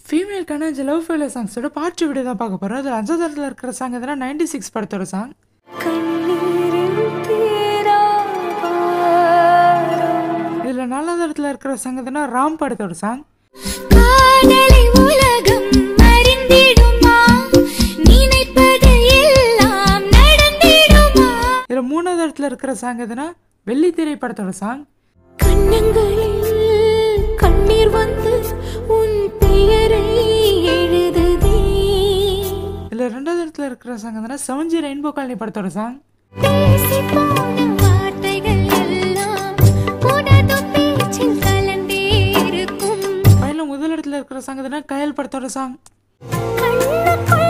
ஃபீமேலுக்கான இந்த love failure சாங்ஸோட part video தான் பார்க்க போகிறோம் அதில் அஞ்சாவது இடத்துல இருக்கிற சாங் எதுனா நைன்டி சிக்ஸ் படத்தோட சாங் கண்ணீரில் தீராவாரம் இதில் நாலாவது இடத்துல இருக்கிற சாங் எதுனா ராம் படத்தோட சாங் காதலை உலகம் அறிந்திடுமா நினைப்பது எல்லாம் நடந்திடுமா இதில் மூணாவது இடத்துல இருக்கிற சாங் எதுனா வெள்ளித்திரை படத்தோட சாங் கண்ணங்களில் கண்ணீர் வந்து உன் பெயரை எழுதுதே இதில் ரெண்டாவது இடத்துல இருக்கிற சாங் எதுனா செவன்ஜி ரெயின்போ காலனி படத்தோட சாங் பேசி போன வார்த்தைகள் எல்லாம் உனது பேச்சில் கலந்தே இருக்கும் ஃபைனல் முதல் இடத்துல இருக்கிற சாங் எதுனா கயல் படத்தோட சாங் கண்ணுக்குள்